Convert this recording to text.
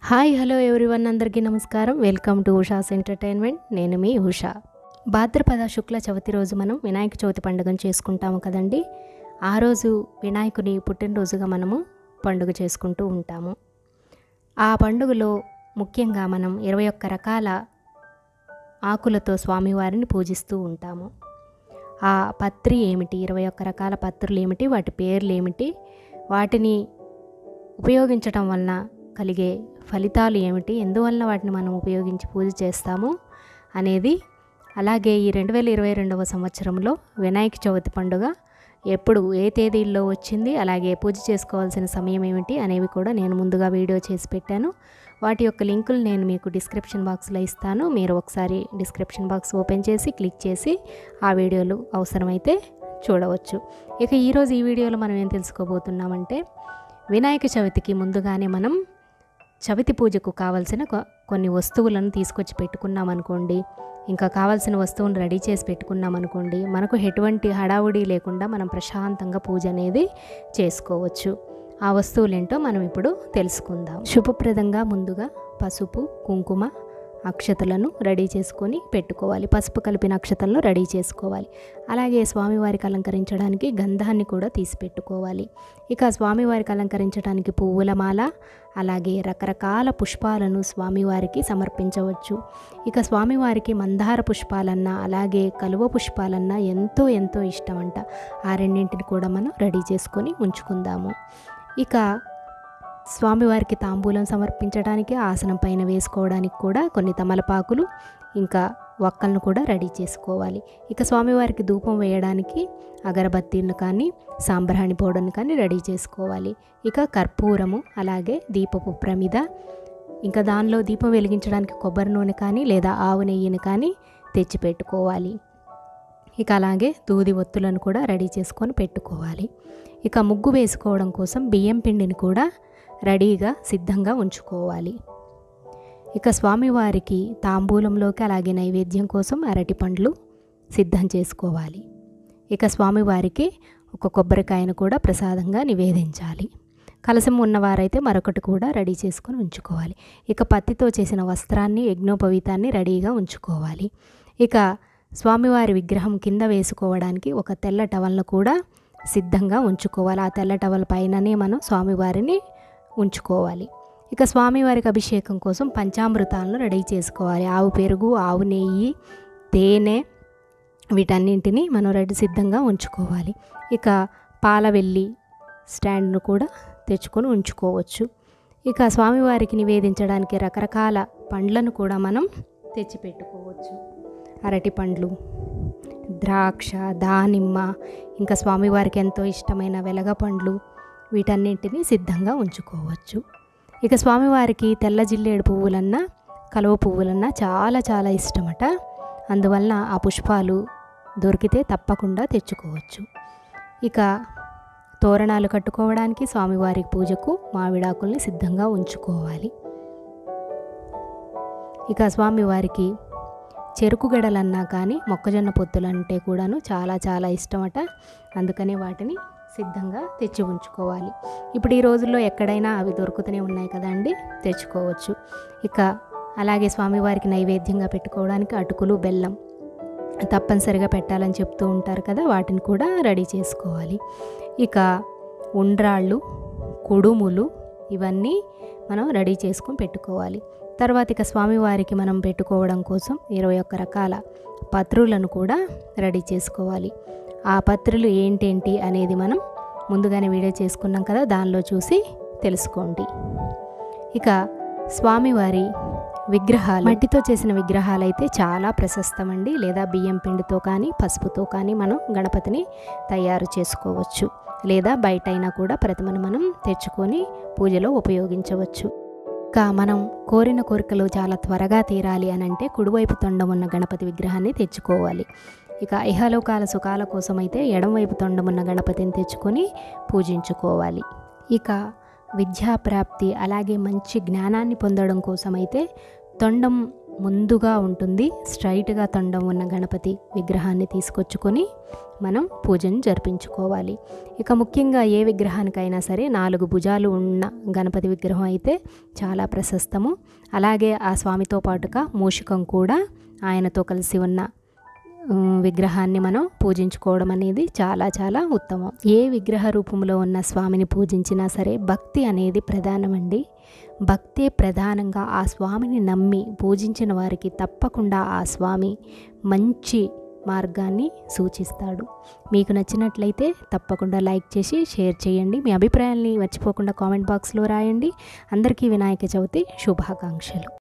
hi hello everyone అందరికీ నమస్కారం welcome to Usha's entertainment నేను మీ ఉషా భాద్రపద శుక్ల చవితి రోజు మనం వినాయక చవితి పండుగను చేసుకుంటాము కదండి ఆ రోజు వినాయకుని పుట్టినరోజుగా మనము పండుగ చేసుకుంటూ ఉంటాము ఆ పండుగలో ముఖ్యంగా మనం ఇరవై ఒక్క రకాల ఆకులతో స్వామివారిని పూజిస్తూ ఉంటాము ఆ పత్రి ఏమిటి ఇరవై ఒక్క రకాల పత్రులు ఏమిటి వాటి పేర్లు ఏమిటి వాటిని ఉపయోగించటం వలన కలిగే ఫలితాలు ఏమిటి ఎందువలన వాటిని మనం ఉపయోగించి పూజ చేస్తాము అనేది అలాగే ఈ రెండు వేల ఇరవై రెండవ సంవత్సరంలో వినాయక చవితి పండుగ ఎప్పుడు ఏ తేదీల్లో వచ్చింది అలాగే పూజ చేసుకోవాల్సిన సమయం ఏమిటి అనేవి కూడా నేను ముందుగా వీడియో చేసి పెట్టాను వాటి యొక్క లింకులు నేను మీకు డిస్క్రిప్షన్ బాక్స్లో ఇస్తాను మీరు ఒకసారి డిస్క్రిప్షన్ బాక్స్ ఓపెన్ చేసి క్లిక్ చేసి ఆ వీడియోలు అవసరమైతే చూడవచ్చు ఇక ఈరోజు ఈ వీడియోలో మనం ఏం తెలుసుకోబోతున్నామంటే వినాయక చవితికి ముందుగానే మనం చవితి పూజకు కావలసిన కొ- కొన్ని వస్తువులను తీసుకొచ్చి పెట్టుకున్నాం అనుకోండి ఇంకా కావాల్సిన వస్తువులను రెడీ చేసి పెట్టుకున్నాం అనుకోండి మనకు ఎటువంటి హడావుడి లేకుండా మనం ప్రశాంతంగా పూజ అనేది చేసుకోవచ్చు ఆ వస్తువులేంటో మనం ఇప్పుడు తెలుసుకుందాం శుభప్రదంగా ముందుగా పసుపు కుంకుమ అక్షతలను రెడీ చేసుకొని పెట్టుకోవాలి పసుపు కలిపిన అక్షతలను రెడీ చేసుకోవాలి అలాగే స్వామివారికి అలంకరించడానికి గంధాన్ని కూడా తీసి పెట్టుకోవాలి ఇక స్వామివారికి అలంకరించడానికి పువ్వుల మాల అలాగే రకరకాల పుష్పాలను స్వామివారికి సమర్పించవచ్చు ఇక స్వామివారికి మందార పుష్పాలన్నా అలాగే కలువ పుష్పాలన్నా ఎంతో ఎంతో ఇష్టమంట ఆ రెండింటిని కూడా మనం రెడీ చేసుకొని ఉంచుకుందాము ఇక స్వామివారికి తాంబూలం సమర్పించడానికి ఆసనం పైన వేసుకోవడానికి కూడా కొన్ని తమలపాకులు ఇంకా వక్కలను కూడా రెడీ చేసుకోవాలి ఇక స్వామివారికి ధూపం వేయడానికి అగరబత్తీలను కానీ సాంబ్రాణి పౌడర్ని కానీ రెడీ చేసుకోవాలి ఇక కర్పూరము అలాగే దీపపు ప్రమిద ఇంకా దానిలో దీపం వెలిగించడానికి కొబ్బరి నూనె కానీ లేదా ఆవు నెయ్యిని కానీ తెచ్చి పెట్టుకోవాలి ఇక అలాగే దూది ఒత్తులను కూడా రెడీ చేసుకొని పెట్టుకోవాలి ఇక ముగ్గు వేసుకోవడం కోసం బియ్యం పిండిని కూడా రెడీగా సిద్ధంగా ఉంచుకోవాలి ఇక స్వామివారికి తాంబూలంలోకి అలాగే నైవేద్యం కోసం అరటి పండ్లు సిద్ధం చేసుకోవాలి ఇక స్వామివారికి ఒక కొబ్బరికాయను కూడా ప్రసాదంగా నివేదించాలి కలసం ఉన్నవారైతే మరొకటి కూడా రెడీ చేసుకొని ఉంచుకోవాలి ఇక పత్తితో చేసిన వస్త్రాన్ని యజ్ఞోపవీతాన్ని రెడీగా ఉంచుకోవాలి ఇక స్వామివారి విగ్రహం కింద వేసుకోవడానికి ఒక తెల్ల టవల్ను కూడా సిద్ధంగా ఉంచుకోవాలి ఆ తెల్ల టవల్ పైననే మనం స్వామివారిని ఉంచుకోవాలి ఇక స్వామివారికి అభిషేకం కోసం పంచామృతాలను రెడీ చేసుకోవాలి ఆవు పెరుగు ఆవు నెయ్యి తేనె వీటన్నింటినీ మనం రెడీ సిద్ధంగా ఉంచుకోవాలి ఇక పాల వెల్లి స్టాండ్ను కూడా తెచ్చుకొని ఉంచుకోవచ్చు ఇక స్వామివారికి నివేదించడానికి రకరకాల పండ్లను కూడా మనం తెచ్చిపెట్టుకోవచ్చు అరటి పండ్లు ద్రాక్ష దానిమ్మ ఇంకా స్వామివారికి ఎంతో ఇష్టమైన వెలగ పండ్లు వీటన్నింటినీ సిద్ధంగా ఉంచుకోవచ్చు ఇక స్వామివారికి తెల్ల జిల్లేడు పువ్వులన్నా కలువ పువ్వులన్నా చాలా చాలా ఇష్టమట అందువలన ఆ పుష్పాలు దొరికితే తప్పకుండా తెచ్చుకోవచ్చు ఇక తోరణాలు కట్టుకోవడానికి స్వామివారి పూజకు మామిడాకుల్ని సిద్ధంగా ఉంచుకోవాలి ఇక స్వామివారికి చెరుకు గడలన్నా కానీ మొక్కజొన్న పొత్తులంటే కూడాను చాలా చాలా ఇష్టమట అందుకనే వాటిని సిద్ధంగా తెచ్చి ఉంచుకోవాలి ఇప్పుడు ఈ రోజుల్లో ఎక్కడైనా అవి దొరుకుతూనే ఉన్నాయి కదండి తెచ్చుకోవచ్చు ఇక అలాగే స్వామివారికి నైవేద్యంగా పెట్టుకోవడానికి అటుకులు బెల్లం తప్పనిసరిగా పెట్టాలని చెప్తూ ఉంటారు కదా వాటిని కూడా రెడీ చేసుకోవాలి ఇక ఉండ్రాళ్ళు కుడుములు ఇవన్నీ మనం రెడీ చేసుకొని పెట్టుకోవాలి తర్వాత ఇక స్వామివారికి మనం పెట్టుకోవడం కోసం ఇరవై ఒక్క రకాల పత్రులను కూడా రెడీ చేసుకోవాలి ఆ పత్రులు ఏంటేంటి అనేది మనం ముందుగానే వీడియో చేసుకున్నాం కదా దానిలో చూసి తెలుసుకోండి ఇక స్వామివారి విగ్రహాలు మట్టితో చేసిన విగ్రహాలు అయితే చాలా ప్రశస్తమండి లేదా బియ్యం పిండితో కానీ పసుపుతో కానీ మనం గణపతిని తయారు చేసుకోవచ్చు లేదా బయట అయినా కూడా ప్రతిమను మనం తెచ్చుకొని పూజలో ఉపయోగించవచ్చు ఇంకా మనం కోరిన కోరికలు చాలా త్వరగా తీరాలి అని అంటే కుడివైపు తొండం ఉన్న గణపతి విగ్రహాన్ని తెచ్చుకోవాలి ఇక ఇహలోకాల సుఖాల కోసమైతే ఎడమవైపు తొండం ఉన్న గణపతిని తెచ్చుకొని పూజించుకోవాలి ఇక విద్యాప్రాప్తి అలాగే మంచి జ్ఞానాన్ని పొందడం కోసమైతే తొండం ముందుగా ఉంటుంది స్ట్రైట్గా తొండం ఉన్న గణపతి విగ్రహాన్ని తీసుకొచ్చుకొని మనం పూజను జరిపించుకోవాలి ఇక ముఖ్యంగా ఏ విగ్రహానికైనా సరే నాలుగు భుజాలు ఉన్న గణపతి విగ్రహం అయితే చాలా ప్రశస్తము అలాగే ఆ స్వామితో పాటుగా మూషికం కూడా ఆయనతో కలిసి ఉన్న ఉమ్, విగ్రహాన్ని మనం పూజించుకోవడం అనేది చాలా చాలా ఉత్తమం ఏ విగ్రహ రూపంలో ఉన్న స్వామిని పూజించినా సరే భక్తి అనేది ప్రధానమండి భక్తే ప్రధానంగా ఆ స్వామిని నమ్మి పూజించిన వారికి తప్పకుండా ఆ స్వామి మంచి మార్గాన్ని సూచిస్తాడు మీకు నచ్చినట్లయితే తప్పకుండా లైక్ చేసి షేర్ చేయండి మీ అభిప్రాయాల్ని మర్చిపోకుండా కామెంట్ బాక్స్లో రాయండి అందరికీ వినాయక చవితి శుభాకాంక్షలు